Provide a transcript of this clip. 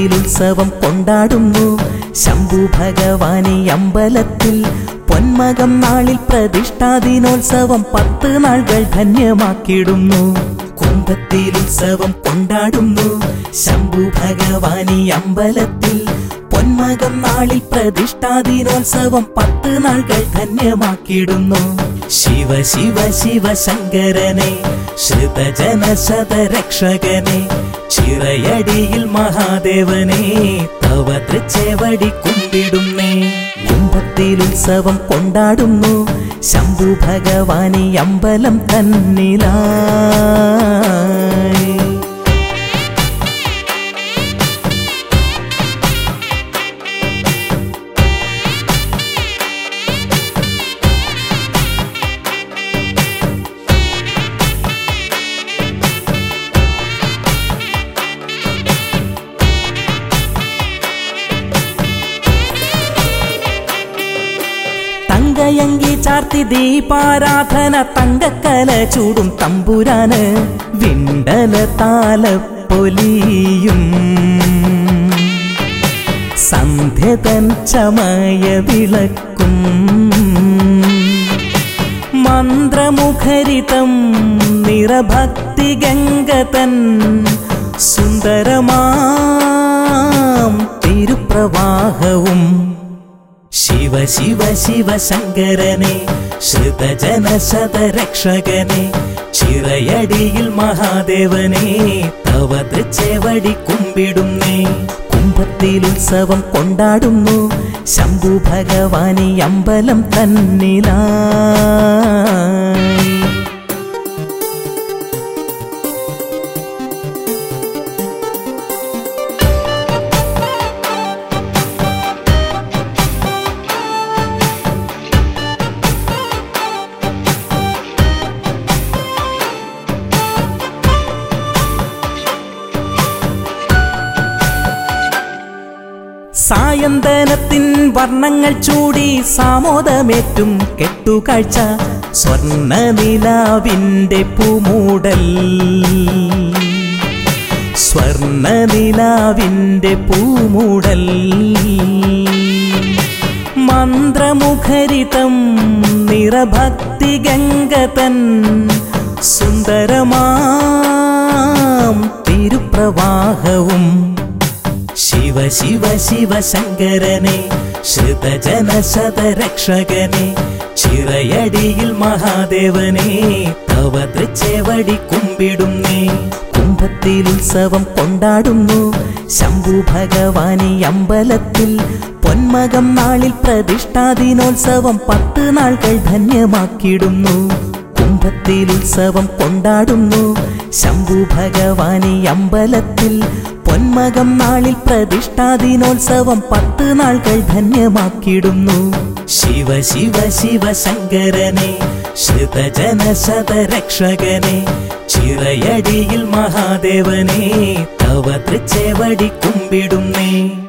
കുംഭത്തിൽ ഉത്സവം കൊണ്ടാടുന്നു ശംഭു ഭഗവാനി അമ്പലത്തിൽ പൊന്മകം നാളിൽ പ്രതിഷ്ഠാദിനോത്സവം പത്ത് നാളുകൾ ധന്യമാക്കിയിടുന്നു കുംഭത്തിൽ ഉത്സവം കൊണ്ടാടുന്നു ശംഭു ഭഗവാനി അമ്പലത്തിൽ പൊന്മകം നാളിൽ പ്രതിഷ്ഠാദിനോത്സവം പത്ത് നാളുകൾ ധന്യമാക്കിയിടുന്നു ശിവ ശിവ ശിവ ശങ്കരനെ ശ്രുതജന ശതരക്ഷകനെ ചിറയടിയിൽ മഹാദേവനെ തവ തൃച്ചേവടി കുമ്പിടുന്നേ കുംഭത്തിൽ ഉത്സവം കൊണ്ടാടുന്നു ശംഭു ഭഗവാനി അമ്പലം തന്നിലായി തങ്കയങ്കി ചാർത്തി ദീപാരാധന തങ്കക്കല ചൂടും തമ്പുരാന് വിണ്ടല താലപ്പൊലിയും സന്ധ്യതൻ ചമയ വിളക്കും മന്ത്രമുഖരിതം നിറഭക്തി ഗംഗതൻ സുന്ദരമാം തിരുപ്രവാഹവും ശിവ ശിവ ശിവ ശങ്കരനെ ശ്രുതജന ശതരക്ഷകനെ ചിറയടിയിൽ മഹാദേവനെ തവ തൃച്ചേവടി കുമ്പിടുന്നേ കുംഭത്തിൽ ഉത്സവം കൊണ്ടാടുന്നു ശംഭു ഭഗവാനി അമ്പലം തന്നിലായി സായന്തനത്തിൻ വർണ്ണങ്ങൾ ചൂടി സാമോദമേറ്റും കെട്ടുകാഴ്ച സ്വർണ്ണ നിലാവിൻ്റെ പൂമൂടൽ സ്വർണ്ണ നിലാവിൻ്റെ പൂമൂടൽ മന്ത്രമുഖരിതം നിറഭക്തി ഗംഗതൻ സുന്ദരമാം തിരുപ്രവാഹവും ശിവ ശിവ ശിവ ശങ്കരനെ ശ്രുതജന ശതരക്ഷകനെ ചിറയടിയിൽ മഹാദേവനെ തവ തൃച്ചേവടി കുമ്പിടുന്നേ കുംഭത്തിൽ ഉത്സവം കൊണ്ടാടുന്നു ശംഭു ഭഗവാനി അമ്പലത്തിൽ പൊന്മകം നാളിൽ പ്രതിഷ്ഠാദിനോത്സവം പത്ത് നാളുകൾ ധന്യമാക്കിയിടുന്നു കുംഭത്തിൽ ഉത്സവം കൊണ്ടാടുന്നു ശംഭു ഭഗവാനി അമ്പലത്തിൽ പൊന്മകം നാളിൽ പ്രതിഷ്ഠാദിനോത്സവം പത്ത് നാളുകൾ ധന്യമാക്കിയിടുന്നു ശിവ ശിവ ശിവ ശങ്കരനെ ശ്രുതജന ശതരക്ഷകനെ ചിറയടിയിൽ മഹാദേവനെ തവ തൃച്ചേവടി കുമ്പിടുന്നേ